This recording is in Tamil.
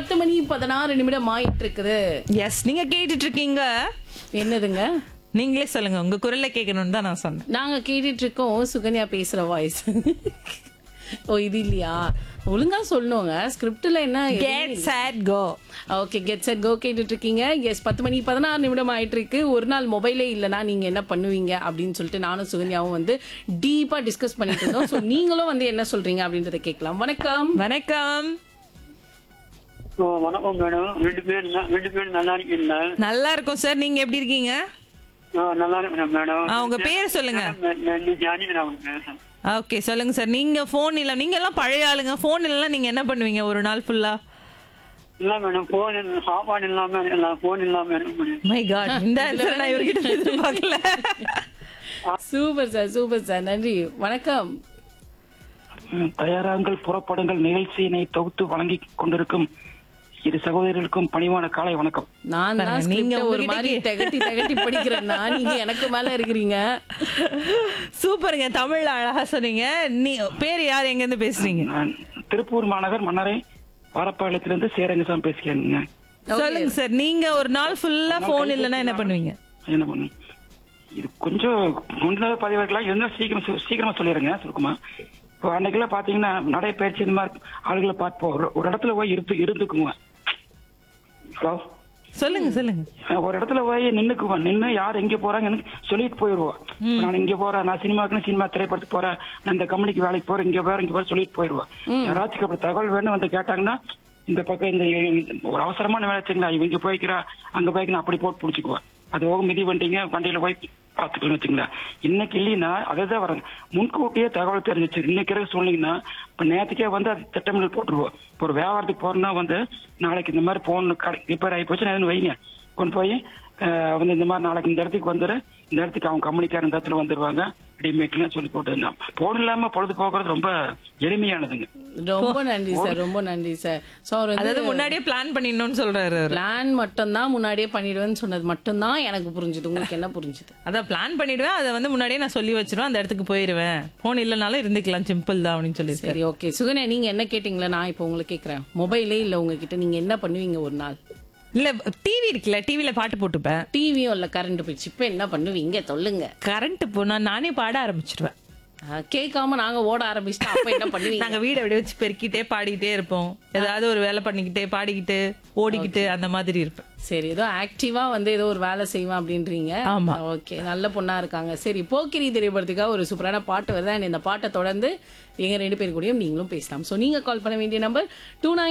பத்து மணி பதினாறு நிமிடம் ஆயிட்டு இருக்குது எஸ் நீங்க கேட்டுட்டு இருக்கீங்க என்னதுங்க நீங்களே சொல்லுங்க உங்க குரல்ல கேட்கணும்னு தான் நான் சொன்னேன் நாங்க கேட்டுட்டு இருக்கோம் சுகன்யா பேசுற வாய்ஸ் ஓ இது இல்லையா ஒழுங்கா சொல்லணுங்க ஸ்கிரிப்ட்ல என்ன get set go okay get set go கேட்டுட்டு இருக்கீங்க எஸ் பத்து மணி பதினாறு நிமிடம் ஆயிட்டு இருக்கு ஒரு நாள் மொபைலே இல்லைனா நீங்க என்ன பண்ணுவீங்க அப்படின்னு சொல்லிட்டு நானும் சுகன்யாவும் வந்து டீப்பா டிஸ்கஸ் பண்ணிட்டு இருந்தோம் ஸோ நீங்களும் வந்து என்ன சொல்றீங்க அப்படின்றத கேட்கலாம் வணக்கம் வணக்கம் ஓ வணக்கம் மேடம் ரெண்டு பேர் ந- ரெண்டு பேரும் நல்லா இருக்கீங்களா நல்லா இருக்கும் சார் நீங்க எப்படி இருக்கீங்க ஆ, நல்லா இருக்கிறேன் மேடம் ஆ, உங்க பேர் சொல்லுங்க. ஜானி நான் பேசுறேன் ஓகே சொல்லுங்க சார் நீங்க போன் இல்ல நீங்க எல்லாம் பழைய ஆளுங்க போன் இல்லைன்னா நீங்க என்ன பண்ணுவீங்க ஒரு நாள் ஃபுல்லா இல்ல மேடம் போன் சாப்பாடு இல்லாம எல்லாம் போன் இல்லாம இருக்க முடியும் மை காட் இந்த ஆன்சர் நான் இவர்கிட்ட எதிர்பார்க்கல சூப்பர் சார் சூப்பர் சார் நன்றி வணக்கம் ம், தயாராங்கள் புறப்படுங்கள் நிகழ்ச்சியினை தொகுத்து வழங்கி கொண்டிருக்கும் இரு சகோதரர்களுக்கும் பணிவான காலை வணக்கம் நான் தான் பாருங்க, நீங்க script-அ ஒரு உங்ககிட்ட மாதிரி கே- திகட்டி திகட்டி படிக்கிறேன்னா நீங்க எனக்கு மேல இருக்கிறீங்க சூப்பருங்க தமிழ்ல அழகா சொன்னீங்க நீ பேர் யார் எங்க இருந்து பேசுறீங்க நான் திருப்பூர் மாநகர் மன்னரை பாரப்பாளையத்திலிருந்து சேரங்கசாமி பேசுகிறேங்க சொல்லுங்க சார் நீங்க ஒரு நாள் ஃபுல்லா போன் இல்லைன்னா என்ன பண்ணுவீங்க என்ன பண்ணும் இது கொஞ்சம் முன்னாடி பதிவாக்கலாம் இருந்தால் சீக்கிரம் சொ- சீக்கிரமா சொல்லிடுங்க சுருக்கமா இப்போ அன்னைக்கெல்லாம் பாத்தீங்கன்னா நடைப்பயிற்சி இந்த மாதிரி ஆளுகளை பார்ப்போம் ஒரு- ஒரு இடத்துல போய் இருந்து இருந்துக்குங்க ஹலோ சொல்லுங்க சொல்லுங்க ஒரு இடத்துல போய் நின்னுக்குவோம் நின்னு யார் எங்க போறாங்கன்னு சொல்லிட்டு போயிருவோம் நான் இங்க போறேன் நான் சினிமாக்குன்னு சினிமா திரைப்படத்துக்கு போறேன் நான் இந்த கம்பெனிக்கு வேலைக்கு போறேன் இங்க போறேன் இங்க போறேன் சொல்லிட்டு போயிருவோம் யாராச்சும் அப்படி தகவல் வேணும் வந்து கேட்டாங்கன்னா இந்த பக்கம் இந்த ஒரு அவசரமான வேலை வச்சுங்களா இவங்க போய்க்கிறா அங்க போய்க்கிறா அப்படி போட்டு பிடிச்சிக்குவோம் அது போக மிதி வண்டிங்க வண்டியில போய் பார்த்துக்கணும் வச்சுங்களா இன்னைக்கு இல்லைன்னா அதை தான் வரேன் முன்கூட்டியே தகவல் தெரிஞ்சிச்சு இன்னைக்கு இருக்க சொன்னீங்கன்னா இப்ப நேற்றுக்கே வந்து அது திட்டமிடல் போட்டுருவோம் இப்போ ஒரு வியாபாரத்துக்கு போறோம்னா வந்து நாளைக்கு இந்த மாதிரி போன் ரிப்பேர் ஆகி போச்சு நான் வைங்க கொண்டு போய் அஹ், வந்து இந்த மாதிரி நாளைக்கு இந்த இடத்துக்கு வந்துரு இந்த இடத்துக்கு அவங்க கம்பெனிக்காரன் இந்த இடத்துல வந்துருவாங்க ரெடிமேட்லாம் சொல்லி போட்டு போன் இல்லாம பொழுது போக்குறது ரொம்ப எளிமையானதுங்க ரொம்ப நன்றி சார் ரொம்ப நன்றி சார் ஸோ அவர் அதாவது வந்து முன்னாடியே பிளான் பண்ணிடணும்னு சொல்றாரு அவரு. பிளான் மட்டும்தான் முன்னாடியே பண்ணிடுவேன்னு சொன்னது மட்டும்தான் எனக்கு புரிஞ்சுது உங்களுக்கு என்ன புரிஞ்சுது அதான் பிளான் பண்ணிடுவேன் அதை வந்து முன்னாடியே நான் சொல்லி வச்சிருவேன் அந்த இடத்துக்கு போயிருவேன் போன் இல்லைனாலும் இருந்துக்கலாம் சிம்பிள் தான் அப்படின்னு சொல்லி சரி ஓகே சுகன்யா நீங்க என்ன கேட்டீங்களா நான் இப்போ உங்களுக்கு கேட்கறேன் மொபைலே இல்ல உங்ககிட்ட நீங்க என்ன பண்ணுவீங்க ஒரு நாள் இல்ல டிவி இருக்குல்ல டிவில பாட்டு போட்டுப்பேன் டிவியும் இல்ல கரண்ட் போயிடுச்சு இப்போ என்ன பண்ணுவீங்க சொல்லுங்க கரண்ட் போனா நானே பாட ஆரம்பிச்சிருவேன் அஹ், கேட்காம நாங்க ஓட ஆரம்பிச்சிட்டா அப்ப என்ன பண்ணுவீங்க நாங்க வீட அப்படியே வச்சு பெருக்கிட்டே பாடிக்கிட்டே இருப்போம் ஏதாவது ஒரு வேலை பண்ணிக்கிட்டே பாடிக்கிட்டு ஓடிக்கிட்டு அந்த மாதிரி இருப்பேன் சரி ஏதோ ஆக்டிவா வந்து ஏதோ ஒரு வேலை செய்வேன் அப்படின்றீங்க ஆமா. ஓகே நல்ல பொண்ணா இருக்காங்க சரி போக்கிரி திரைப்படத்துக்காக ஒரு சூப்பரான பாட்டு வருது and இந்த பாட்டை தொடர்ந்து எங்க ரெண்டு பேர் கூடயும் நீங்களும் பேசலாம் சோ நீங்க கால் பண்ண வேண்டிய நம்பர் டூ